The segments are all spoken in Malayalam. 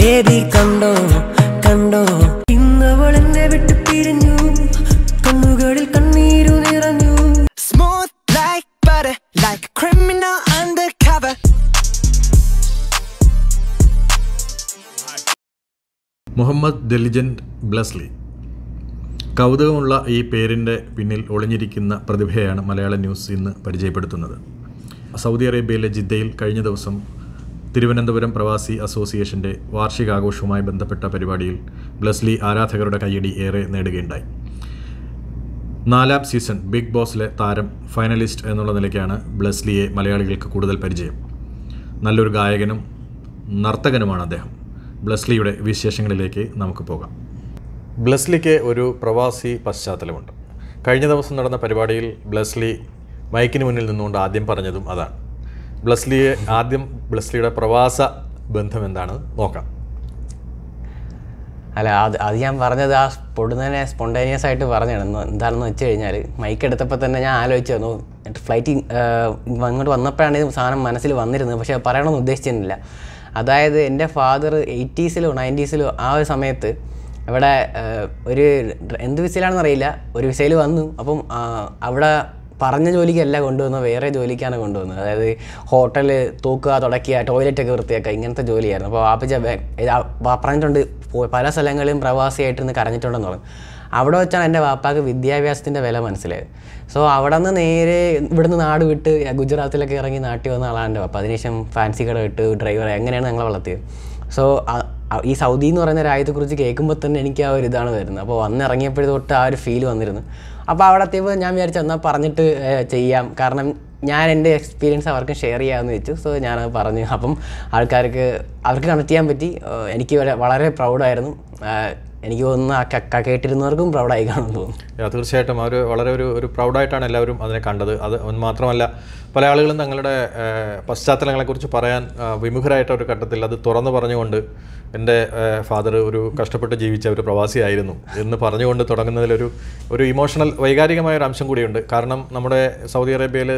ബേബി കണ്ടോ കണ്ടോ ഇന്നവൾ എന്നെ വിട്ട് പിരിഞ്ഞു കണ്ണുകളിൽ കണ്ണീരു നിറഞ്ഞു Smooth like butter, like a criminal undercover. Muhammad Diligent Blesslee കൗതുകമുള്ള ഈ പേരിൻ്റെ പിന്നിൽ ഒളിഞ്ഞിരിക്കുന്ന പ്രതിഭയാണ് മലയാള ന്യൂസ് ഇന്ന് പരിചയപ്പെടുത്തുന്നത് സൗദി അറേബ്യയിലെ ജിദ്ദയിൽ കഴിഞ്ഞ ദിവസം തിരുവനന്തപുരം പ്രവാസി അസോസിയേഷൻ്റെ വാർഷികാഘോഷവുമായി ബന്ധപ്പെട്ട പരിപാടിയിൽ ബ്ലസ്ലി ആരാധകരുടെ കയ്യടി ഏറെ നേടുകയുണ്ടായി നാലാം സീസൺ ബിഗ് ബോസിലെ താരം ഫൈനലിസ്റ്റ് എന്നുള്ള നിലയ്ക്കാണ് ബ്ലസ്ലിയെ മലയാളികൾക്ക് കൂടുതൽ പരിചയം നല്ലൊരു ഗായകനും നർത്തകനുമാണ് അദ്ദേഹം ബ്ലസ്ലിയുടെ വിശേഷങ്ങളിലേക്ക് നമുക്ക് പോകാം ബ്ലസ്ലിക്ക് ഒരു പ്രവാസി പശ്ചാത്തലമുണ്ട് കഴിഞ്ഞ ദിവസം നടന്ന പരിപാടിയിൽ ബ്ലസ്ലി മൈക്കിന് മുന്നിൽ നിന്നുകൊണ്ട് ആദ്യം പറഞ്ഞതും അതാണ് ബ്ലസ്ലിയെ ആദ്യം ബ്ലസ്ലിയുടെ പ്രവാസ ബന്ധം എന്താണ് നോക്കാം അല്ല അത് അത് ഞാൻ പറഞ്ഞത് ആ പൊടുന്നതിനെ സ്പോണ്ടേനിയസ് ആയിട്ട് പറഞ്ഞാണ് എന്ന് എന്താണെന്ന് വെച്ച് കഴിഞ്ഞാൽ മൈക്ക് എടുത്തപ്പോൾ തന്നെ ഞാൻ ആലോചിച്ചു തന്നു ഫ്ലൈറ്റ് അങ്ങോട്ട് വന്നപ്പോഴാണ് ഇത് സാധനം മനസ്സിൽ വന്നിരുന്നത് പക്ഷേ പറയണമെന്ന് ഉദ്ദേശിച്ചിരുന്നില്ല അതായത് എൻ്റെ ഫാദർ എയ്റ്റീസിലോ നയൻറ്റീസിലോ ആ ഒരു സമയത്ത് ഇവിടെ ആ, ഒരു ഡ്ര- എന്ത് വിസയിലാണെന്ന് അറിയില്ല ഒരു വിസയിൽ വന്നു അപ്പം ആ, അവിടെ പറഞ്ഞ ജോലിക്കല്ല കൊണ്ടുവന്നത് വേറെ ജോലിക്കാണ് കൊണ്ടുവന്നത് അതായത് ഹോട്ടൽ തൂക്കുക തുടയ്ക്കുക ടോയ്ലറ്റൊക്കെ വൃത്തിയാക്കുക ഇങ്ങനത്തെ ജോലിയായിരുന്നു അപ്പോൾ വാപ്പിച്ച ബേ- ഇത് ആ- വാ- പറഞ്ഞിട്ടുണ്ട് പോ- പല സ്ഥലങ്ങളിലും പ്രവാസിയായിട്ടിരുന്ന് കരഞ്ഞിട്ടുണ്ടെന്ന് പറഞ്ഞു അവിടെ വെച്ചാണ് എൻ്റെ വാപ്പാക്ക് വിദ്യാഭ്യാസത്തിൻ്റെ വില മനസ്സിലായത് സോ അവിടെ നിന്ന് നേരെ ഇവിടുന്ന് നാട് വിട്ട് ഗുജറാത്തിലൊക്കെ ഇറങ്ങി നാട്ടിൽ വന്ന ആളാണ് എൻ്റെ വാപ്പ അതിനുശേഷം ഫാൻസി കട വിട്ട് ഡ്രൈവർ എങ്ങനെയാണ് ഞങ്ങളെ വളർത്തിയത് സോ ഈ സൗദി എന്ന് പറയുന്ന രാജ്യത്തെക്കുറിച്ച് കേൾക്കുമ്പോൾ തന്നെ എനിക്ക് ആ ഒരു ഇതാണ് വരുന്നത് അപ്പോൾ വന്നിറങ്ങിയപ്പോഴേ തൊട്ട് ആ ഒരു ഫീൽ വന്നിരുന്നു അപ്പോൾ അവിടെ എത്തിയപ്പോൾ ഞാൻ വിചാരിച്ചു എന്നാൽ പറഞ്ഞിട്ട് ഏഹ്, ചെയ്യാം കാരണം ഞാൻ എൻ്റെ എക്സ്പീരിയൻസ് അവർക്ക് ഷെയർ ചെയ്യാമെന്ന് വെച്ചു സോ ഞാനത് പറഞ്ഞു അപ്പം ആൾക്കാർക്ക് അവർക്ക് കണക്ട് ചെയ്യാൻ പറ്റി ഏഹ്, എനിക്ക് വളരെ- വളരെ പ്രൗഡായിരുന്നു ഏഹ്, എനിക്ക് തോന്നുന്നു ആ ക- ക- കേട്ടിരുന്നവർക്കും പ്രൗഡായി കാണുമെന്ന് തോന്നുന്നു യാ, തീർച്ചയായിട്ടും അവർ വളരെ ഒരു ഒരു പ്രൗഡായിട്ടാണ് എല്ലാവരും അതിനെ കണ്ടത് അത് മാത്രമല്ല പല ആളുകളും തങ്ങളുടെ ഏഹ്, പശ്ചാത്തലങ്ങളെക്കുറിച്ച് പറയാൻ ആ, വിമുഖരായിട്ട ഒരു ഘട്ടത്തിൽ അത് തുറന്നു പറഞ്ഞുകൊണ്ട് എൻ്റെ ഫാദർ ഒരു കഷ്ടപ്പെട്ട് ജീവിച്ച ഒരു പ്രവാസിയായിരുന്നു എന്ന് പറഞ്ഞുകൊണ്ട് തുടങ്ങുന്നതിലൊരു ഒരു ഇമോഷണൽ വൈകാരികമായ ഒരു അംശം കൂടിയുണ്ട് കാരണം നമ്മുടെ സൗദി അറേബ്യയിൽ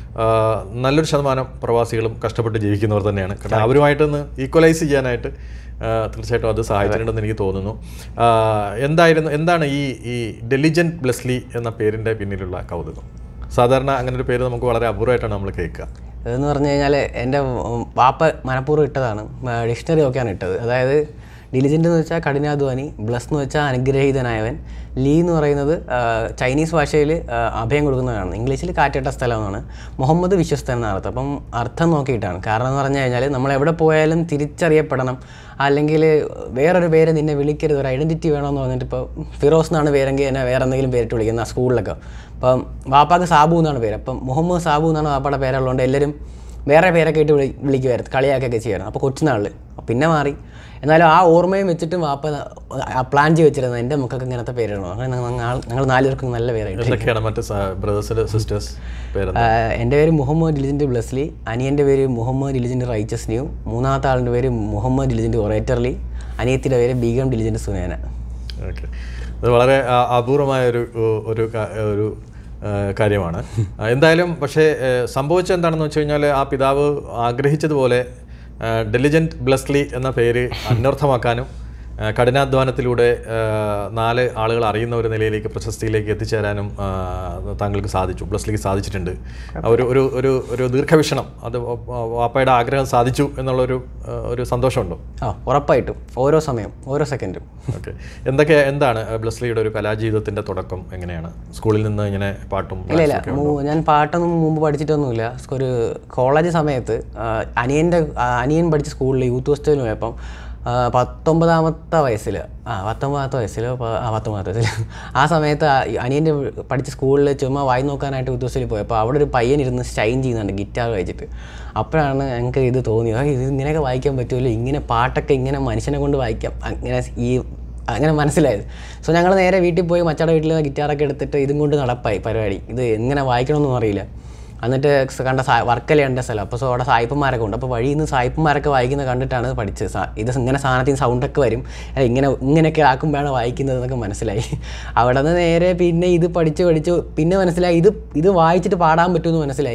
നല്ലൊരു ശതമാനം പ്രവാസികളും കഷ്ടപ്പെട്ട് ജീവിക്കുന്നവർ തന്നെയാണ് കാരണം അവരുമായിട്ടൊന്ന് ഈക്വലൈസ് ചെയ്യാനായിട്ട് ആ, തീർച്ചയായിട്ടും അത് സഹായിച്ചിട്ടുണ്ടെന്ന് എനിക്ക് തോന്നുന്നു ആ, എന്തായിരുന്നു എന്താണ് ഈ ഈ ഡെലിജൻറ്റ് ബ്ലെസ്ലി എന്ന പേരിൻ്റെ പിന്നിലുള്ള കൗതുകം സാധാരണ അങ്ങനെ ഒരു പേര് നമുക്ക് വളരെ അപൂർവമായിട്ടാണ് നമ്മൾ കേൾക്കുക ഇതെന്ന് പറഞ്ഞു കഴിഞ്ഞാൽ എൻ്റെ വാപ്പ മനഃപൂർവ്വം ഇട്ടതാണ് ഡിക്ഷണറി ഒക്കെയാണ് ഇട്ടത് അതായത് ഡിലിജൻ്റ് എന്ന് വെച്ചാൽ കഠിനാധ്വാനി ബ്ലസ് എന്ന് വെച്ചാൽ അനുഗ്രഹീതനായവൻ ലീ എന്ന് പറയുന്നത് ആ, ചൈനീസ് ഭാഷയിൽ ആ, അഭയം കൊടുക്കുന്നതാണ് ഇംഗ്ലീഷിൽ കാറ്റിട്ട സ്ഥലമാണ് മുഹമ്മദ് വിശ്വസ്തൻ എന്നാണ് അർത്ഥം അപ്പം അർത്ഥം നോക്കിയിട്ടാണ് കാരണം എന്ന് പറഞ്ഞു കഴിഞ്ഞാൽ നമ്മൾ എവിടെ പോയാലും തിരിച്ചറിയപ്പെടണം അല്ലെങ്കിൽ വേറൊരു പേര് നിന്നെ വിളിക്കരുത് ഒരു ഐഡൻറ്റിറ്റി വേണമെന്ന് പറഞ്ഞിട്ട് ഇപ്പോൾ ഫിറോസ് എന്നാണ് പേരെങ്കിൽ എന്നെ വേറെ എന്തെങ്കിലും പേരിട്ട് വിളിക്കുന്ന സ്കൂളിലൊക്കെ അപ്പം വാപ്പാക്ക് സാബു എന്നാണ് പേര് അപ്പം മുഹമ്മദ് സാബു എന്നാണ് വാപ്പയുടെ പേരുള്ളതുകൊണ്ട് എല്ലാവരും വേറെ പേരൊക്കെ ഇട്ട് വിളി വിളിക്കുമായിരുന്നു കളിയാക്കൊക്കെ ചെയ്യുമായിരുന്നു അപ്പോൾ കൊച്ചുനാളിൽ പിന്നെ മാറി എന്നാലും ആ ഓർമ്മയും വെച്ചിട്ടും വാപ്പ പ്ലാൻ ചെയ്ത് വെച്ചിരുന്നത് എൻ്റെ മക്കൾക്ക് ഇങ്ങനത്തെ പേരിടണം അങ്ങനെ ഞങ്ങൾ ഞങ്ങൾ നാലുപേർക്കും നല്ല പേരായിട്ട് എന്തൊക്കെയാണ് മറ്റ് ബ്രദേഴ്സിൻ്റെ സിസ്റ്റേഴ്സ് പേരെന്താ ആഹ് എൻ്റെ പേര് മുഹമ്മദ് ഡിലിജൻ്റ് ബ്ലസ്ലി അനിയൻ്റെ പേര് മുഹമ്മദ് ഡിലിജൻ്റ് റൈച്ചസ് ന്യൂ മൂന്നാമത്തെ ആളിൻ്റെ പേര് മുഹമ്മദ് ഡിലിജൻ്റ് ഒറേറ്റർലി അനിയത്തിൻ്റെ പേര് ബീഗം ഡിലിജൻ്റ് സുനേന ഓക്കെ അത് വളരെ ആ, അപൂർവമായ ഒരു ഒരു ക- ഒരു ആ, കാര്യമാണ് ആ, എന്തായാലും പക്ഷേ സംഭവിച്ചത് എന്താണെന്ന് വെച്ച് കഴിഞ്ഞാൽ ആ പിതാവ് ആഗ്രഹിച്ചതുപോലെ ഡെലിജൻറ്റ് ബ്ലസ്ലി എന്ന പേര് അന്വർത്ഥമാക്കാനും ആ, കഠിനാധ്വാനത്തിലൂടെ ആ, നാല് ആളുകൾ അറിയുന്ന ഒരു നിലയിലേക്ക് പ്രശസ്തിയിലേക്ക് എത്തിച്ചേരാനും ആ, താങ്കൾക്ക് സാധിച്ചു ബ്ലസ്ലിക്ക് സാധിച്ചിട്ടുണ്ട് ആ ഒരു ഒരു ഒരു ഒരു ദീർഘവീക്ഷണം അത് വാപ്പയുടെ ആഗ്രഹം സാധിച്ചു എന്നുള്ളൊരു ആ, ഒരു സന്തോഷമുണ്ടോ ആ ഉറപ്പായിട്ടും ഓരോ സമയം ഓരോ സെക്കൻഡും ഓക്കെ എന്തൊക്കെ എന്താണ് അഹ് ബ്ലസ്ലിയുടെ ഒരു കലാജീവിതത്തിന്റെ തുടക്കം എങ്ങനെയാണ് സ്കൂളിൽ നിന്ന് ഇങ്ങനെ പാട്ടും ഇല്ല ഇല്ല ഡാൻസും ഒക്കെ മു- ഞാൻ പാട്ടൊന്നും മുമ്പ് പഠിച്ചിട്ടൊന്നുമില്ല ഒരു കോളേജ് സമയത്ത് ആ, അനിയൻ്റെ ആ, അനിയൻ പഠിച്ച സ്കൂളിൽ യൂത്ത് ഫെസ്റ്റിവലിന് പോയപ്പം ആ, പത്തൊമ്പതാമത്തെ വയസ്സിൽ ആ പത്തൊമ്പതാമത്തെ വയസ്സിലോ പ- ആ പത്തൊമ്പതാമത്തെ വയസ്സിൽ ആ സമയത്ത് ആ ഈ അനിയൻ്റെ പഠിച്ച സ്കൂളിൽ ചുമ്മാ വായി നോക്കാനായിട്ട് യൂത്ത് ഫെസ്റ്റിവലിൽ പോയപ്പോൾ അവിടെ ഒരു പയ്യൻ ഇരുന്ന് സ്റ്റൈൻ ചെയ്യുന്നുണ്ട് ഗിറ്റാർ വായിച്ചിട്ട് അപ്പോഴാണ് ഞങ്ങൾക്ക് ഇത് തോന്നിയത് "ആ, ഇത് ഇങ്ങനെയൊക്കെ വായിക്കാൻ പറ്റുമല്ലോ ഇങ്ങനെ പാട്ടൊക്കെ ഇങ്ങനെ മനുഷ്യനെ കൊണ്ട് വായിക്കാം അങ്ങനെ ഈ അങ്ങനെ മനസ്സിലായത് സോ ഞങ്ങൾ നേരെ വീട്ടിൽ പോയി മച്ചയുടെ വീട്ടിൽ ഗിറ്റാറൊക്കെ എടുത്തിട്ട് ഇതും കൊണ്ട് നടപ്പായി പരിപാടി ഇത് എങ്ങനെ വായിക്കണമെന്നൊന്നും അറിയില്ല എന്നിട്ട് സ് കണ്ട സാ വർക്കല ഉണ്ട് സ്ഥലം അപ്പോൾ സോ അവിടെ സായിപ്പന്മാരൊക്കെ ഉണ്ട് അപ്പോൾ വഴിയിൽ നിന്ന് സായിപ്പന്മാരൊക്കെ വായിക്കുന്നത് കണ്ടിട്ടാണ് പഠിച്ചത് സാ- ഇത് ഇങ്ങനെ സാധനത്തിന് സൗണ്ടൊക്കെ വരും അല്ല, ഇങ്ങനെ ഇങ്ങനെയൊക്കെ ആക്കുമ്പോഴാണ് വായിക്കുന്നത് എന്നൊക്കെ മനസ്സിലായി അവിടെ നിന്ന് നേരെ പിന്നെ ഇത് പഠിച്ച് പഠിച്ച് പിന്നെ മനസ്സിലായി ഇത് ഇത് വായിച്ചിട്ട് പാടാൻ പറ്റുമെന്ന് മനസ്സിലായി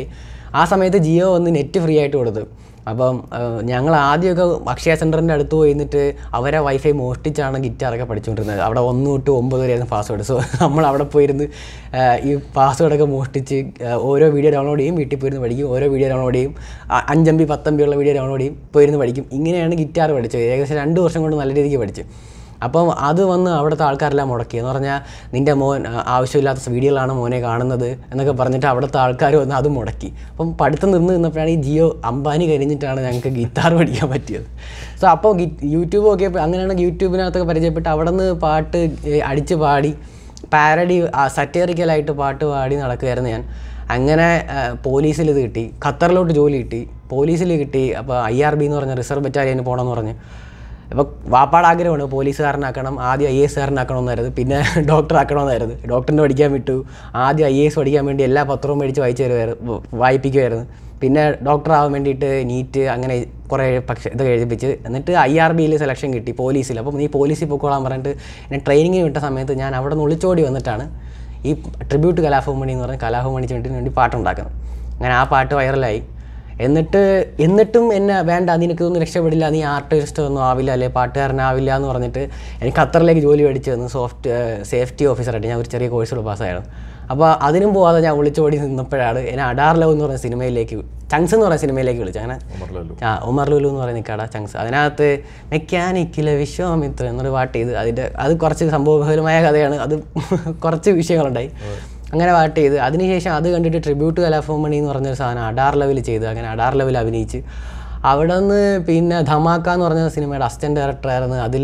ആ സമയത്ത് ജിയോ വന്ന് നെറ്റ് ഫ്രീ ആയിട്ട് കൊടുത്തു അപ്പം ഞങ്ങൾ ആദ്യമൊക്കെ അക്ഷയ സെൻറ്ററിൻ്റെ അടുത്ത് പോയി നിന്നിട്ട് അവരെ വൈഫൈ മോഷ്ടിച്ചാണ് ഗിറ്റാറൊക്കെ പഠിച്ചുകൊണ്ടിരുന്നത് അവിടെ ഒന്ന് തൊട്ട് ഒമ്പത് വരെയായിരുന്നു പാസ്വേഡ് സോ നമ്മൾ അവിടെ പോയിരുന്ന് ആ, ഈ പാസ്വേഡൊക്കെ മോഷ്ടിച്ച് ആ, ഓരോ വീഡിയോ ഡൗൺലോഡ് ചെയ്യും വീട്ടിൽ പോയിരുന്ന് പഠിക്കും ഓരോ വീഡിയോ ഡൗൺലോഡ് ചെയ്യും ആ, അഞ്ചമ്പി പത്തമ്പി ഉള്ള വീഡിയോ ഡൗൺലോഡ് ചെയ്യും പോയിരുന്ന് പഠിക്കും ഇങ്ങനെയാണ് ഗിറ്റാർ പഠിച്ചത് ഏകദേശം രണ്ട് വർഷം കൊണ്ട് നല്ല രീതിക്ക് പഠിച്ചു അപ്പം അത് വന്ന് അവിടുത്തെ ആൾക്കാരെല്ലാം മുടക്കി എന്ന് പറഞ്ഞാൽ നിൻ്റെ മോൻ ആ, ആവശ്യമില്ലാത്ത വീഡിയോകളാണ് മോനെ കാണുന്നത് എന്നൊക്കെ പറഞ്ഞിട്ട് അവിടുത്തെ ആൾക്കാർ വന്ന് അത് മുടക്കി അപ്പം പഠിത്തം നിന്ന് നിന്നപ്പോഴാണ് ഈ ജിയോ അംബാനി കഴിഞ്ഞിട്ടാണ് ഞങ്ങൾക്ക് ഗിത്താർ പഠിക്കാൻ പറ്റിയത് സോ അപ്പോൾ ഗി യൂട്യൂബ് നോക്കിയപ്പോൾ അങ്ങനെയാണ് യൂട്യൂബിനകത്തൊക്കെ പരിചയപ്പെട്ട് അവിടെ നിന്ന് പാട്ട് ഏ, അടിച്ച് പാടി പാരഡി സറ്റേറിക്കലായിട്ട് പാട്ട് പാടി നടക്കുമായിരുന്നു ഞാൻ അങ്ങനെ പോലീസിൽ ഇത് കിട്ടി ഖത്തറിലോട്ട് ജോലി കിട്ടി പോലീസിൽ കിട്ടി അപ്പോൾ ഐ ആർ ബി എന്ന് പറഞ്ഞ റിസർവ് ബറ്റാലിയന് പോകണമെന്ന് പറഞ്ഞ് അപ്പോൾ വാപ്പാട് ആഗ്രഹമാണ് പോലീസുകാരനാക്കണം ആദ്യം ഐ എ എസ്കാരനാക്കണമെന്നായിരുന്നു പിന്നെ ഡോക്ടർ ആക്കണമെന്നായിരുന്നു ഡോക്ടറിന് പഠിക്കാൻ വിട്ടു ആദ്യം ഐ എ എസ് പഠിക്കാൻ വേണ്ടി എല്ലാ പത്രവും മേടിച്ച് വായിച്ചു തരുമായിരുന്നു വായിപ്പിക്കുമായിരുന്നു പിന്നെ ഡോക്ടർ ആവാൻ വേണ്ടിയിട്ട് നീറ്റ് അങ്ങനെ കുറേ പക്ഷേ ഇത് എഴുതിപ്പിച്ച് എന്നിട്ട് ഐ ആർ ബിയിൽ സെലക്ഷൻ കിട്ടി പോലീസിൽ അപ്പം നീ പോലീസിൽ പൊക്കോളാൻ പറഞ്ഞിട്ട് എന്നെ ട്രെയിനിങ്ങിന് വിട്ട സമയത്ത് ഞാൻ അവിടെ നിന്ന് ഒളിച്ചോടി വന്നിട്ടാണ് ഈ ട്രിബ്യൂട്ട് കലാഭവമണി എന്ന് പറഞ്ഞ കലാഭവമണി ചെണ്ടിന് വേണ്ടി പാട്ടുണ്ടാക്കുന്നത് അങ്ങനെ ആ പാട്ട് വൈറലായി എന്നിട്ട് എന്നിട്ടും എന്നെ വേണ്ട നിനക്കിതൊന്നും രക്ഷപ്പെടില്ല നീ ആർട്ടിസ്റ്റ് ഒന്നും ആവില്ല അല്ലെ പാട്ടുകാരനാവില്ല എന്ന് പറഞ്ഞിട്ട് എനിക്ക് ഖത്തറിലേക്ക് ജോലി മേടിച്ചു തന്നു സോഫ്റ്റ് സേഫ്റ്റി ഓഫീസറായിട്ട് ഞാൻ ഒരു ചെറിയ കോഴ്സുകൾ പാസ്സായിരുന്നു അപ്പോൾ അതിനും പോവാതെ ഞാൻ ഒളിച്ചോടി നിന്നപ്പോഴാണ് എന്നെ അഡാർ ലവ് എന്ന് പറഞ്ഞ സിനിമയിലേക്ക് ചങ്സ് എന്ന് പറയുന്ന സിനിമയിലേക്ക് വിളിച്ചു അങ്ങനെ ആ ഉമർ ലുലു എന്ന് പറയുന്ന കട ചങ്സ് അതിനകത്ത് മെക്കാനിക്കിലെ വിശ്വാമിത്ര എന്നൊരു പാട്ട് ചെയ്ത് അതിൻ്റെ അത് കുറച്ച് സംഭവബഹുലമായ കഥയാണ് അത് കുറച്ച് വിഷയങ്ങളുണ്ടായി അങ്ങനെ പാട്ട് ചെയ്ത് അതിനുശേഷം അത് കണ്ടിട്ട് ട്രിബ്യൂട്ട് കലാഭവമണി എന്ന് പറഞ്ഞൊരു സാധനം അഡാർ ലെവൽ ചെയ്ത് അങ്ങനെ അഡാർ ലെവൽ അഭിനയിച്ച് അവിടെ നിന്ന് പിന്നെ ധമാക്ക എന്ന് പറഞ്ഞ സിനിമയുടെ അസിസ്റ്റൻറ്റ് ഡയറക്ടറായിരുന്നു അതിൽ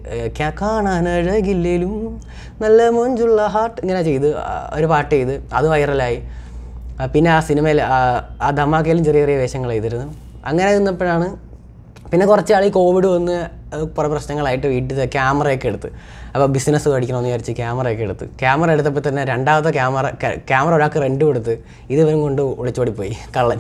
കാണാൻ അഴകില്ലേലും നല്ല മൊഞ്ചുള്ള ഹാർട്ട് ഇങ്ങനെ ചെയ്ത് ആ, ഒരു പാട്ട് ചെയ്ത് അത് വൈറലായി ആ, പിന്നെ ആ സിനിമയിൽ ആ ധമാക്കയിലും ചെറിയ ചെറിയ വേഷങ്ങൾ ചെയ്തിരുന്നു അങ്ങനെ നിന്നപ്പോഴാണ് പിന്നെ കുറച്ച് ആൾ ഈ കോവിഡ് വന്ന് ഏഹ് കുറേ പ്രശ്നങ്ങളായിട്ട് വീട്ടിൽ ക്യാമറയൊക്കെ എടുത്ത് അപ്പോൾ ബിസിനസ് മേടിക്കണമെന്ന് വിചാരിച്ച് ക്യാമറയൊക്കെ എടുത്ത് ക്യാമറ എടുത്തപ്പോൾ തന്നെ രണ്ടാമത്തെ ക്യാമറ ക്യാമറ ഒരാൾക്ക് റെൻറ്റ് കൊടുത്ത് ഇത് ഇവൻ കൊണ്ട് ഒളിച്ചോടിപ്പോയി കള്ളൻ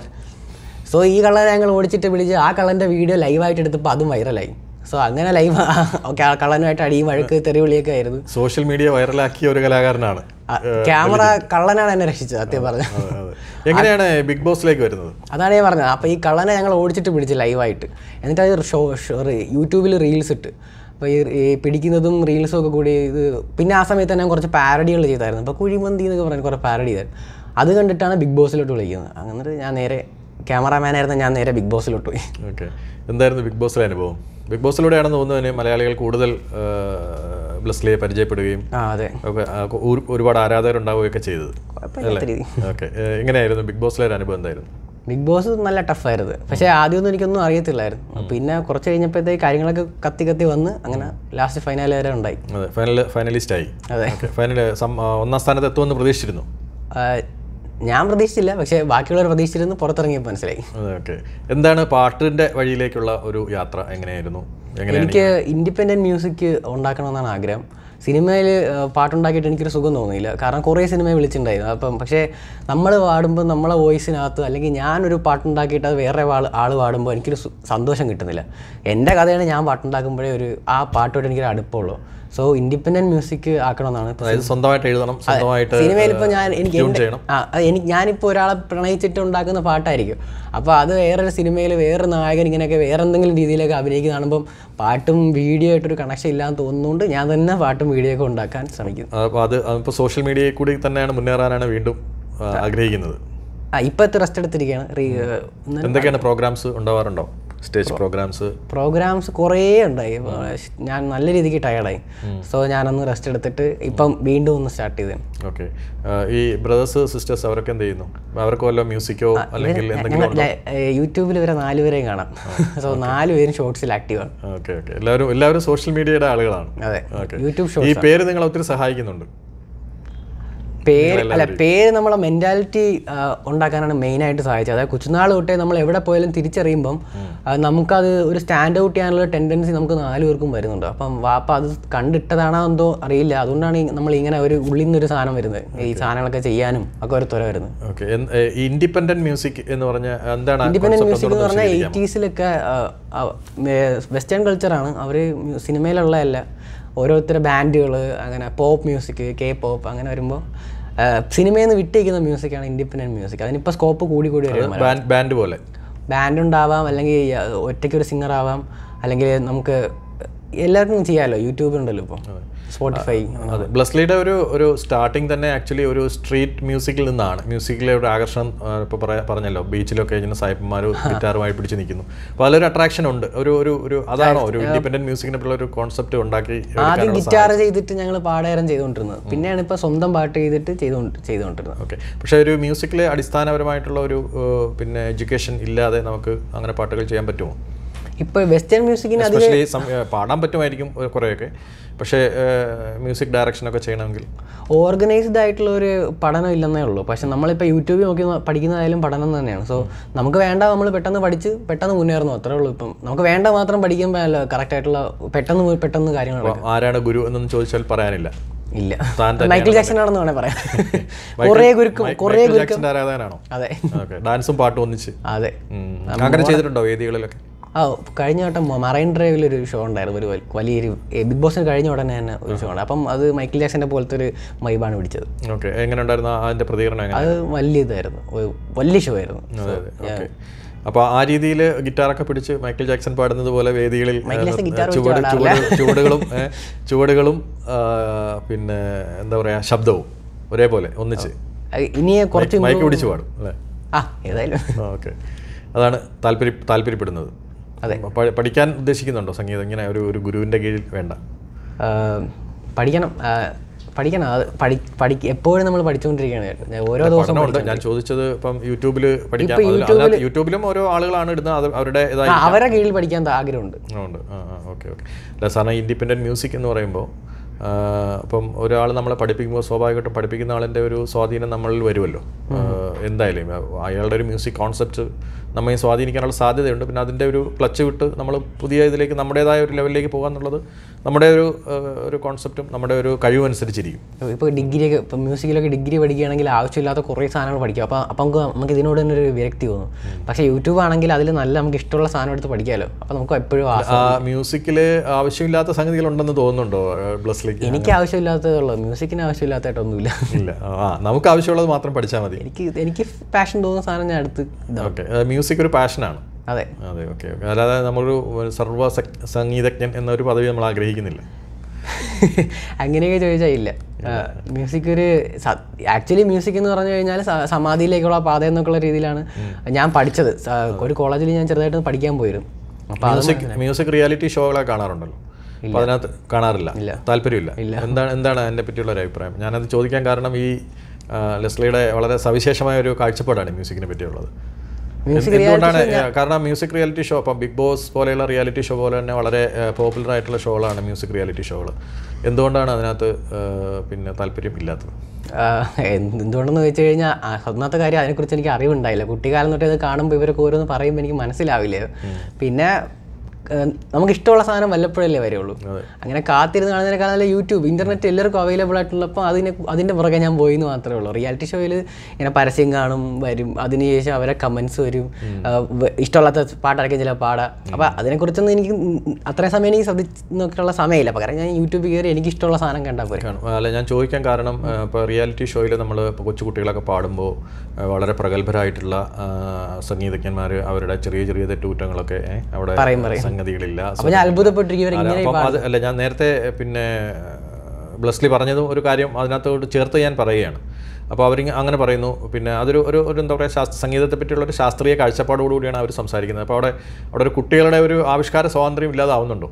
സോ ഈ കള്ളനെ ഞങ്ങൾ ഓടിച്ചിട്ട് വിളിച്ച് ആ കള്ളൻ്റെ വീഡിയോ ലൈവായിട്ട് എടുത്തപ്പോൾ അതും വൈറലായി സോ അങ്ങനെ ലൈവ് കള്ളനുമായിട്ട് അടിയും വഴക്ക് തെറിവിളിയൊക്കെ ആയിരുന്നു സോഷ്യൽ മീഡിയ വൈറലാക്കിയ ഒരു കലാകാരനാണ് ആ, ക്യാമറ കള്ളനാണ് എന്നെ രക്ഷിച്ചത് സത്യം പറഞ്ഞു അതെ, അതെ. എങ്ങനെയാണ് ബിഗ് ബോസിലേക്ക് വരുന്നത് അതാണ് ഞാൻ പറഞ്ഞത് അപ്പോൾ ഈ കള്ളനെ ഞങ്ങൾ ഓടിച്ചിട്ട് പിടിച്ച് ലൈവായിട്ട് എന്നിട്ട് അത് ഷോ ഷോ യൂട്യൂബിൽ റീൽസ് ഇട്ട് അപ്പോൾ ഈ ഈ പിടിക്കുന്നതും റീൽസും ഒക്കെ കൂടി ഇത് പിന്നെ ആ സമയത്ത് ഞാൻ കുറച്ച് പാരഡികൾ ചെയ്തായിരുന്നു അപ്പോൾ കുഴിമന്തി എന്നൊക്കെ പറഞ്ഞ് കുറേ പാരഡി ചെയ്തായിരുന്നു അത് കണ്ടിട്ടാണ് ബിഗ് ബോസിലോട്ട് വിളിക്കുന്നത് അങ്ങനെ ഞാൻ നേരെ ക്യാമറാമാനായിരുന്ന ഞാൻ നേരെ ബിഗ് ബോസിലോട്ട് പോയി ഓക്കെ എന്തായിരുന്നു ബിഗ് ബോസിലെ അനുഭവം ബിഗ് ബോസിലൂടെയാണെന്ന് തോന്നുന്നതിന് മലയാളികൾ കൂടുതൽ ആ, ബ്ലെസ്ലിയെ പരിചയപ്പെടുകയും ആ അതെ ഒക്കെ, ആ, ഒരു- ഒരുപാട് ആരാധകരുണ്ടാവുകയൊക്കെ ചെയ്തത് കുഴപ്പമില്ലാത്ത രീതി ഓക്കെ എങ്ങനെയായിരുന്നു ബിഗ് ബോസിലെ ഒരു അനുഭവം എന്തായിരുന്നു ബിഗ് ബോസ് നല്ല ടഫായിരുന്നു പക്ഷേ ആദ്യമൊന്നും എനിക്കൊന്നും അറിയത്തില്ലായിരുന്നു പിന്നെ കുറച്ച് കഴിഞ്ഞപ്പോഴത്തേക്ക് കാര്യങ്ങളൊക്കെ കത്തി കത്തി വന്ന് അങ്ങനെ ലാസ്റ്റ് ഫൈനൽ വരെ ഉണ്ടായി അതെ ഫൈനൽ ഫൈനലിസ്റ്റ് ആയി അതെ ഓക്കെ ഫൈനൽ ഒന്നാം സ്ഥാനത്ത് എത്തുമെന്ന് പ്രതീക്ഷിച്ചിരുന്നു ആ, ഞാൻ പ്രതീക്ഷിച്ചില്ല പക്ഷേ ബാക്കിയുള്ളവർ പ്രതീക്ഷിച്ചിരുന്നു പുറത്തിറങ്ങിയപ്പോൾ മനസ്സിലായി അതെ ഓക്കെ എന്താണ് പാട്ടിന്റെ വഴിയിലേക്കുള്ള ഒരു യാത്ര എങ്ങനെയായിരുന്നു എങ്ങനെയാണ് എനിക്ക് ഇൻഡിപെൻഡൻറ്റ് മ്യൂസിക് ഉണ്ടാക്കണമെന്നാണ് ആഗ്രഹം സിനിമയിൽ പാട്ടുണ്ടാക്കിയിട്ട് എനിക്കൊരു സുഖം തോന്നിയില്ല കാരണം കുറേ സിനിമ വിളിച്ചിട്ടുണ്ടായിരുന്നു അപ്പം പക്ഷേ നമ്മൾ പാടുമ്പോൾ നമ്മളെ വോയിസിനകത്ത് അല്ലെങ്കിൽ ഞാനൊരു പാട്ടുണ്ടാക്കിയിട്ട് അത് വേറെ ആൾ ആൾ പാടുമ്പോൾ എനിക്കൊരു സു- സന്തോഷം കിട്ടുന്നില്ല എൻ്റെ കഥയാണ് ഞാൻ പാട്ടുണ്ടാക്കുമ്പോഴേ ഒരു ആ പാട്ടോട് എനിക്കൊരു അടുപ്പമുള്ളൂ സോ ഇൻഡിപെൻഡൻറ്റ് മ്യൂസിക് ആക്കണമെന്നാണ് ഇപ്പം അതായത് സ്വന്തമായിട്ട് എഴുതണം സ്വന്തമായിട്ട് സിനിമയിൽ ഇപ്പോൾ ഞാൻ എനിക്ക് ട്യൂൺ എൻ്റെ- ചെയ്യണം ആ അത് എനിക്ക് ഞാനിപ്പോൾ ഒരാളെ പ്രണയിച്ചിട്ട് ഉണ്ടാക്കുന്ന പാട്ടായിരിക്കും അപ്പോൾ അത് വേറൊരു സിനിമയിൽ വേറൊരു നായകൻ ഇങ്ങനെയൊക്കെ വേറെ എന്തെങ്കിലും രീതിയിലൊക്കെ അഭിനയിക്കുന്ന കാണുമ്പം പാട്ടും വീഡിയോ ആയിട്ടൊരു കണക്ഷൻ ഇല്ലാന്ന് തോന്നുന്നതുകൊണ്ട് ഞാൻ തന്നെ പാട്ടും വീഡിയോ ഒക്കെ ഉണ്ടാക്കാൻ ശ്രമിക്കും അപ്പോൾ അത് ഇപ്പോൾ സോഷ്യൽ മീഡിയയിൽ കൂടി തന്നെയാണ് മുന്നേറാനാണ് വീണ്ടും ആ, ആഗ്രഹിക്കുന്നത് ആ ഇപ്പോഴത്തെ റെസ്റ്റ് എടുത്തിരിക്കുകയാണ് റീ ഇന്നലെ എന്തൊക്കെയാണ് പ്രോഗ്രാംസ് ഉണ്ടാവാറുണ്ടോ സ്റ്റേജ് പ്രോഗ്രാംസ് പ്രോഗ്രാംസ് കുറേ ഉണ്ടായി അപ്പോൾ ഞാൻ നല്ല രീതിക്ക് ടയർഡായി സോ ഞാനൊന്ന് റെസ്റ്റ് എടുത്തിട്ട് ഇപ്പം വീണ്ടും ഒന്ന് സ്റ്റാർട്ട് ചെയ്തേ ഓക്കെ ഈ ബ്രദേഴ്സ് സിസ്റ്റേഴ്സ് അവരൊക്കെ എന്ത് ചെയ്യുന്നു അവർക്ക് വല്ല മ്യൂസിക്കോ അല്ലെങ്കിൽ എന്തെങ്കിലും ഞങ്ങൾ യൂട്യൂബിൽ വരെ നാലുപേരെയും കാണാം സോ നാലുപേരും ഷോർട്സിൽ ആക്റ്റീവാണ് ഓക്കെ ഓക്കെ എല്ലാവരും എല്ലാവരും സോഷ്യൽ മീഡിയയുടെ ആളുകളാണ് അതെ ഓക്കെ യൂട്യൂബ് ഷോ ഈ പേര് നിങ്ങൾ ഒത്തിരി സഹായിക്കുന്നുണ്ട് പേര് അല്ല പേര് നമ്മളെ മെന്റാലിറ്റി ഉണ്ടാക്കാനാണ് മെയിനായിട്ട് സഹായിച്ചത് അതായത് കൊച്ചുനാൾ തൊട്ടേ നമ്മൾ എവിടെ പോയാലും തിരിച്ചറിയുമ്പം ആ, നമുക്കത് ഒരു സ്റ്റാൻഡ് ഔട്ട് ചെയ്യാനുള്ള ടെൻഡൻസി നമുക്ക് നാല് പേർക്കും വരുന്നുണ്ട് അപ്പം വാപ്പ അത് കണ്ടിട്ടതാണോ എന്തോ അറിയില്ല അതുകൊണ്ടാണ് ഈ നമ്മൾ ഇങ്ങനെ ഒരു ഉള്ളിൽ നിന്നൊരു സാധനം വരുന്നത് ഈ സാധനങ്ങളൊക്കെ ചെയ്യാനും ഒക്കെ ഒരു ത്വര വരുന്നത് ഓക്കെ ഈ ഇൻഡിപെൻഡന്റ് മ്യൂസിക് എന്ന് പറഞ്ഞ എന്താണ് ആ ഇൻഡിപെൻഡന്റ് concept മ്യൂസിക് എന്ന് ഒന്നുകൂടെ പറഞ്ഞാൽ വിശദീകരിക്കാമോ? എയ്റ്റീസിലൊക്കെ വെസ്റ്റേൺ കൾച്ചറാണ് അവർ സിനിമയിലുള്ളതല്ല ഓരോരുത്തരുടെ ബാൻഡുകൾ അങ്ങനെ പോപ്പ് മ്യൂസിക് കെ പോപ്പ് അങ്ങനെ വരുമ്പോൾ സിനിമയിൽ നിന്ന് വിട്ടേക്കുന്ന മ്യൂസിക്കാണ് ഇൻഡിപെൻഡൻറ്റ് മ്യൂസിക് അതിനിപ്പോൾ സ്കോപ്പ് കൂടി കൂടി വരും ബാൻഡ് ബാൻഡ് പോലെ ബാൻഡ് ഉണ്ടാവാം അല്ലെങ്കിൽ ഒറ്റയ്ക്ക് ഒരു സിംഗർ ആവാം അല്ലെങ്കിൽ നമുക്ക് എല്ലാവർക്കും ചെയ്യാമല്ലോ യൂട്യൂബ് ഉണ്ടല്ലോ ഇപ്പോൾ സ്പോട്ടിഫൈ അതെ ബ്ലസ്ലിയുടെ ഒരു ഒരു സ്റ്റാർട്ടിങ് തന്നെ ആക്ച്വലി ഒരു സ്ട്രീറ്റ് മ്യൂസിക്കിൽ നിന്നാണ് മ്യൂസിക്കിലെ ഒരു ആകർഷണം ഇപ്പോൾ പറയാ പറഞ്ഞല്ലോ ബീച്ചിലൊക്കെ ഇങ്ങനെ സായിപ്പന്മാർ ഗിറ്റാറുമായി പിടിച്ച് നിൽക്കുന്നു അപ്പോൾ അതിലൊരു അട്രാക്ഷൻ ഉണ്ട് ഒരു ഒരു ഒരു അതാണോ ഒരു ഇൻഡിപെൻഡന്റ് മ്യൂസിക്കിനെ പറ്റിയുള്ള ഒരു കോൺസെപ്റ്റ് ഉണ്ടാക്കി ആദ്യം ഗിറ്റാർ ചെയ്തിട്ട് ഞങ്ങൾ പാടേരം ചെയ്തുകൊണ്ടിരുന്നത് പിന്നെയാണ് ഇപ്പോൾ സ്വന്തം പാട്ട് ചെയ്തിട്ട് ചെയ്തുകൊണ്ട് ചെയ്തുകൊണ്ടിരുന്നത് ഓക്കെ പക്ഷേ ഒരു മ്യൂസിക്കിലെ അടിസ്ഥാനപരമായിട്ടുള്ള ഒരു ഏഹ്, പിന്നെ എഡ്യൂക്കേഷൻ ഇല്ലാതെ നമുക്ക് അങ്ങനെ പാട്ടുകൾ ചെയ്യാൻ പറ്റുമോ ഇപ്പോൾ വെസ്റ്റേൺ മ്യൂസിക്കിന് അധികം എസ്പെഷ്യലി പാടാൻ പറ്റുമായിരിക്കും ഏഹ്, കുറേയൊക്കെ പക്ഷേ മ്യൂസിക് ഡയറക്ഷനൊക്കെ ചെയ്യണമെങ്കിൽ ഓർഗനൈസ്ഡ് ആയിട്ടുള്ള ഒരു പഠനം ഇല്ലെന്നേ ഉള്ളൂ പക്ഷെ നമ്മളിപ്പോൾ യൂട്യൂബിൽ നോക്കി ന- പഠിക്കുന്നതായാലും പഠനം തന്നെയാണ് സോ നമുക്ക് വേണ്ട നമ്മൾ പെട്ടെന്ന് പഠിച്ച് പെട്ടെന്ന് മുന്നേറുന്നു അത്രേ ഉള്ളൂ ഇപ്പം നമുക്ക് വേണ്ട മാത്രം പഠിക്കുമ്പോൾ അല്ല കറക്റ്റ് ആയിട്ടുള്ള പെട്ടെന്ന് മു- പെട്ടെന്ന് കാര്യങ്ങൾ നടക്കും ആരാണ് ഗുരു എന്നൊന്നും ചോദിച്ചാൽ പറയാനില്ല ഇല്ല താൻ തന്നെയാണ് മൈക്കിൾ ജാക്സൺ ആണെന്ന് വേണേ പറയാം കുറേ ഗുരുക്കും മൈ- കുറേ മൈക്കിൾ ഗുരുക്കും ജാക്സന്റെ ആരാധകനാണോ അതെ ഓക്കെ ഡാൻസും പാട്ടും ഒന്നിച്ച് അതെ ഉം. അങ്ങനെ ചെയ്തിട്ടുണ്ടോ വേദികളിലൊക്കെ ആ കഴിഞ്ഞ വട്ടം മറൈൻ ഡ്രൈവിൽ ഒരു ഷോ ഉണ്ടായിരുന്നു ഒരു വൽ- വലിയൊരു ഏ, ബിഗ് ബോസിന് കഴിഞ്ഞ ഉടനെ തന്നെ ഒരു ഷോ ഉണ്ട് അപ്പം അത് മൈക്കിൾ ജാക്സന്റെ പോലത്തെ ഒരു മൈബാണ് പിടിച്ചത് ഓക്കെ എങ്ങനെ ഉണ്ടായിരുന്നു അതിന്റെ പ്രതികരണം എങ്ങനെ അത് വലിയ ഇതായിരുന്നു ഒരു വലിയ ഷോ ആയിരുന്നു അതെ അതെ ഓക്കെ അപ്പൊ ആ രീതിയിൽ ഗിറ്റാറൊക്കെ പിടിച്ച് മൈക്കിൾ ജാക്സൺ പാടുന്നത് പോലെ വേദികളിൽ മൈക്കിൾ ജാക്സൺ ഏഹ്, ഗിറ്റാർ ചുവട് വെച്ച് ചുവട് ചുവടുകളും ഏഹ്, ചുവടുകളും ആ, പിന്നെ എന്താ പറയാ ശബ്ദവും ഒരേപോലെ ഒന്നിച്ച് അത് ഇനി കുറച്ച് മൈക്ക് പിടിച്ച് പാടും അല്ലേ ആ ഏതായാലും ഓക്കെ അതാണ് താല്പര്യ താല്പര്യപ്പെടുന്നത് അതെ. പ- പഠിക്കാൻ ഉദ്ദേശിക്കുന്നുണ്ടോ സംഗീതം ഇങ്ങനെ ഒരു ഒരു ഗുരുവിന്റെ കീഴിൽ വേണ്ട ആ, പഠിക്കണം ആ, പഠിക്കണം അത് പഠി പഠി എപ്പോഴും നമ്മൾ പഠിച്ചുകൊണ്ടിരിക്കുകയാണ് ഞാൻ ഓരോ ദിവസവും പഠനമുണ്ട് ഞാൻ ചോദിച്ചത് ഇപ്പം യൂട്യൂബിൽ പഠിക്കാം ഇപ്പൊ അതിൽ- അതിനകത്ത് യൂട്യൂബിലും ഓരോ ആളുകളാണ് ഇടുന്നത് അത് അവരുടെ ആ, ഇതായി അവരെ കീഴിൽ പഠിക്കാൻ ആഗ്രഹമുണ്ട് ഉണ്ട് ആ ആ ഓക്കെ ഓക്കെ അല്ല സാറിന് ഇൻഡിപെൻഡൻറ്റ് മ്യൂസിക് എന്ന് പറയുമ്പോൾ അപ്പം ഒരാൾ നമ്മളെ പഠിപ്പിക്കുമ്പോൾ സ്വാഭാവികമായിട്ടും പഠിപ്പിക്കുന്ന ആളിൻ്റെ ഒരു സ്വാധീനം നമ്മളിൽ വരുമല്ലോ ആ, എന്തായാലും ആ, അയാളുടെ ഒരു മ്യൂസിക് കോൺസെപ്റ്റ് നമ്മെ സ്വാധീനിക്കാനുള്ള സാധ്യതയുണ്ട് പിന്നെ അതിൻ്റെ ഒരു ക്ലച്ച് വിട്ട് നമ്മൾ പുതിയ ഇതിലേക്ക് നമ്മുടേതായ ഒരു ലെവലിലേക്ക് പോകുക എന്നുള്ളത് നമ്മുടെ ഒരു ആ, ഒരു കോൺസെപ്റ്റും നമ്മുടെ ഒരു കഴിവനുസരിച്ചിരിക്കും ഇപ്പോൾ ഡിഗ്രിയൊക്കെ ഇപ്പോൾ മ്യൂസിക്കിലൊക്കെ ഡിഗ്രി പഠിക്കുകയാണെങ്കിൽ ആവശ്യമില്ലാത്ത കുറേ സാധനങ്ങൾ പഠിക്കും അപ്പോൾ അപ്പം നമുക്ക് നമുക്ക് ഇതിനോട് തന്നെ ഒരു വിരക്തി തോന്നും പക്ഷേ യൂട്യൂബ് ആണെങ്കിൽ അതിൽ നല്ല നമുക്ക് ഇഷ്ടമുള്ള സാധനം എടുത്ത് പഠിക്കാമല്ലോ അപ്പോൾ നമുക്ക് എപ്പോഴും ആ ആ മ്യൂസിക്കിൽ ആവശ്യമില്ലാത്ത സംഗതികളുണ്ടെന്ന് തോന്നുന്നുണ്ടോ ബ്ലസ്സിലേക്ക് എനിക്ക് ആവശ്യമില്ലാത്തതുള്ളൂ മ്യൂസിക്കിന് ആവശ്യമില്ലാത്തതായിട്ടൊന്നുമില്ല ഇല്ല ആ നമുക്ക് ആവശ്യമുള്ളത് മാത്രം പഠിച്ചാൽ മതി എനിക്ക് എനിക്ക് പാഷൻ തോന്നുന്ന സാധനം ഞാൻ എടുത്ത് ഇതാവും ഓക്കെ മ്യൂസിക് ഒരു പാഷനാണ് അതെ അതെ ഓക്കെ ഓക്കെ അല്ലാതെ നമ്മളൊരു സർവ്വ സ- സംഗീതജ്ഞൻ എന്നൊരു പദവി നമ്മൾ ആഗ്രഹിക്കുന്നില്ല അങ്ങനെയൊക്കെ ചോദിച്ചാൽ ഇല്ല മ്യൂസിക് ഒരു ആക്ച്വലി മ്യൂസിക് എന്ന് പറഞ്ഞു കഴിഞ്ഞാൽ സ- സമാധിയിലേക്കുള്ള പാത എന്നൊക്കെയുള്ള രീതിയിലാണ് ഞാൻ പഠിച്ചത് സ- ഒരു കോളേജിൽ ഞാൻ ചെറുതായിട്ട് പഠിക്കാൻ പോയിരുന്നു അപ്പോൾ മ്യൂസിക് മ്യൂസിക് റിയാലിറ്റി ഷോകളൊക്കെ കാണാറുണ്ടല്ലോ അപ്പോൾ അതിനകത്ത് കാണാറില്ല താല്പര്യമില്ല എന്താണ് എന്താണ് അതിനെ പറ്റിയുള്ള ഒരു അഭിപ്രായം ഞാനത് ചോദിക്കാൻ കാരണം ഈ ആ, ലെസ്ലിയുടെ വളരെ സവിശേഷമായ ഒരു കാഴ്ചപ്പാടാണ് മ്യൂസിക്കിനെ പറ്റിയുള്ളത് മ്യൂസിക് എന്തുകൊണ്ടാണ് കാരണം മ്യൂസിക് റിയാലിറ്റി ഷോ അപ്പം ബിഗ് ബോസ് പോലെയുള്ള റിയാലിറ്റി ഷോ പോലെ തന്നെ വളരെ പോപ്പുലർ ആയിട്ടുള്ള ഷോകളാണ് മ്യൂസിക് റിയാലിറ്റി ഷോകൾ എന്തുകൊണ്ടാണ് അതിനകത്ത് ആ, പിന്നെ താല്പര്യം ഇല്ലാത്തത് ആഹ് എന്ത് എന്തുകൊണ്ടെന്ന് വെച്ച് കഴിഞ്ഞാൽ ഒന്നാമത്തെ കാര്യം അതിനെക്കുറിച്ച് എനിക്ക് അറിവുണ്ടായില്ല കുട്ടിക്കാലം തൊട്ട് ഇത് കാണുമ്പോൾ ഇവരൊക്കെ ഓരോന്ന് പറയുമ്പോൾ എനിക്ക് മനസ്സിലാവില്ല പിന്നെ ഏഹ്, നമുക്ക് ഇഷ്ടമുള്ള സാധനം വല്ലപ്പോഴല്ലേ വരുള്ളൂ അങ്ങനെ കാത്തിരുന്ന് കാണുന്നതിനേക്കാൾ നല്ല യൂട്യൂബ് ഇന്റർനെറ്റ് എല്ലാവർക്കും അവൈലബിൾ ആയിട്ടുള്ളപ്പോൾ അതിനെ അതിൻ്റെ പുറകെ ഞാൻ പോയി എന്ന് മാത്രമേ ഉള്ളൂ റിയാലിറ്റി ഷോയിൽ ഇങ്ങനെ പരസ്യം കാണും വരും അതിനുശേഷം അവരെ കമൻസ് വരും ആഹ് വ- ഇഷ്ടമുള്ളാത്ത പാട്ടായിരിക്കും ചില പാടാ അപ്പോൾ അതിനെക്കുറിച്ചൊന്നും എനിക്ക് ഉം ഉം അത്രയും സമയം എനിക്ക് ശ്രദ്ധിച്ച് നോക്കിയുള്ള സമയമില്ല പകരം ഞാൻ യൂട്യൂബിൽ കയറി എനിക്ക് ഇഷ്ടമുള്ള സാധനം കണ്ടാൽ പോരെ കാണും അല്ല ഞാൻ ചോദിക്കാൻ കാരണം ഇപ്പോൾ റിയാലിറ്റി ഷോയിൽ നമ്മൾ ഇപ്പോൾ കൊച്ചു കുട്ടികളൊക്കെ പാടുമ്പോൾ വളരെ പ്രഗത്ഭരായിട്ടുള്ള ആ, സംഗീതജ്ഞന്മാർ അവരുടെ ചെറിയ ചെറിയ തെറ്റുകുറ്റങ്ങളൊക്കെ ഏ, അവിടെ സംഗതികളില്ല അപ്പോൾ ഞാൻ അത്ഭുതപ്പെട്ടിരിക്കും ഇവർ അല്ല, അപ്പം അത് അല്ല ഞാൻ നേരത്തെ പിന്നെ ബ്ലസ്ലി പറഞ്ഞതും ഒരു കാര്യം അതിനകത്തോട്ട് ചേർത്ത് ഞാൻ പറയുകയാണ് അപ്പോൾ അവർ അങ്ങനെ പറയുന്നു പിന്നെ അതൊരു ഒരു ഒരു എന്താ പറയുക ശാസ്ത്ര സംഗീതത്തെ പറ്റിയുള്ള ഒരു ശാസ്ത്രീയ കാഴ്ചപ്പാടോടുകൂടിയാണ് അവർ സംസാരിക്കുന്നത് അപ്പോൾ അവിടെ അവിടെ ഒരു കുട്ടികളുടെ ഒരു ആവിഷ്കാര സ്വാതന്ത്ര്യം ഇല്ലാതാവുന്നുണ്ടോ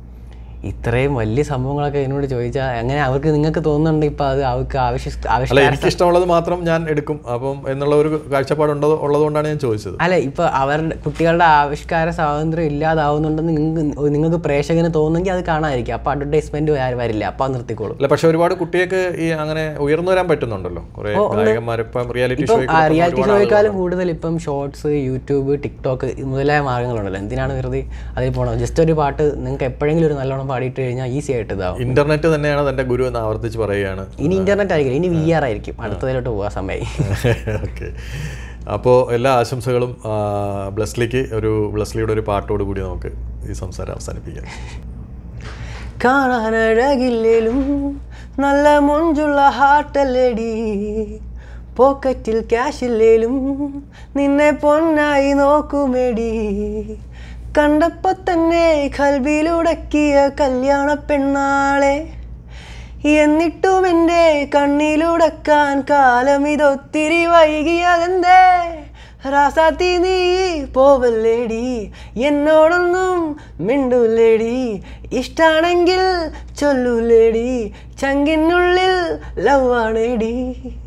ഇത്രയും വലിയ സംഭവങ്ങളൊക്കെ എന്നോട് ചോദിച്ചാൽ അങ്ങനെ അവർക്ക് നിങ്ങൾക്ക് തോന്നുന്നുണ്ട് ഇപ്പം അത് അവർക്ക് ആവശ്യ അല്ല ആവശ്യം എനിക്ക് ഇഷ്ടമുള്ളത് മാത്രം ഞാൻ എടുക്കും അപ്പം എന്നുള്ള ഒരു കാഴ്ചപ്പാടുണ്ടോ ഉള്ളതുകൊണ്ടാണ് ഞാൻ ചോദിച്ചത് അല്ല ഇപ്പൊ അവരുടെ കുട്ടികളുടെ ആവിഷ്കാര സ്വാതന്ത്ര്യം ഇല്ലാതാവുന്നുണ്ടെന്ന് നിങ്ങൾക്ക് നിങ്ങൾക്ക് പ്രേക്ഷകന് തോന്നുന്നെങ്കിൽ അത് കാണാതിരിക്കും അപ്പോൾ അഡ്വർടൈസ്മെന്റ് വരില്ല അപ്പോൾ അത് നിർത്തിക്കോളും അല്ല പക്ഷെ ഒരുപാട് കുട്ടികൾക്ക് ഈ അങ്ങനെ ഉയർന്നു വരാൻ പറ്റുന്നുണ്ടല്ലോ കുറെ ഗായകന്മാർ ഇപ്പം റിയാലിറ്റി ഇപ്പം ഷോ റിയാലിറ്റി ഷോയേക്കാളും കൂടുതൽ ഇപ്പം ഷോർട്സ് യൂട്യൂബ് ടിക്ടോക്ക് മുതലായ മാർഗങ്ങളുണ്ടല്ലോ എന്തിനാണ് വെറുതെ അതിൽ പോകണം ജസ്റ്റ് ഒരു പാട്ട് നിങ്ങൾക്ക് എപ്പോഴെങ്കിലും ഒരു നല്ലോണം പാടിയിട്ട് കഴിഞ്ഞാൽ ഈസി ആയിട്ട് ഇതാവും ഇന്റർനെറ്റ് തന്നെയാണ് തന്റെ ഗുരു എന്ന് ആവർത്തിച്ച് പറയുകയാണ് ഇനി ഇന്റർനെറ്റ് ആയിരിക്കില്ല ഇനി വി ആർ ആയിരിക്കും അടുത്തതിലോട്ട് പോകാൻ സമയമായി ഓക്കെ അപ്പോൾ എല്ലാ ആശംസകളും ആ, ബ്ലസ്ലിക്ക് ഒരു ബ്ലസ്ലിയുടെ ഒരു പാട്ടോട് കൂടി നമുക്ക് ഈ സംസാരം അവസാനിപ്പിക്കാം കാണാനഴകില്ലേലും നല്ല മുഞ്ചുള്ള ഹാർട്ടല്ലേടി പോക്കറ്റിൽ ക്യാഷില്ലേലും നിന്നെ പൊന്നായി നോക്കുമേടി കണ്ടപ്പോ തന്നെ കൽവിയിലുടക്കിയ കല്യാണ പെണ്ണാളെ എന്നിട്ടും എൻ്റെ കണ്ണിലുടക്കാൻ കാലം ഇതൊത്തിരി വൈകിയതെന്തേ റാസാത്തി നീ പോവല്ലേടി എന്നോടൊന്നും മിണ്ടൂലേടി ഇഷ്ടാണെങ്കിൽ ചൊല്ലൂലേടി ചങ്കിനുള്ളിൽ ലവാണേടി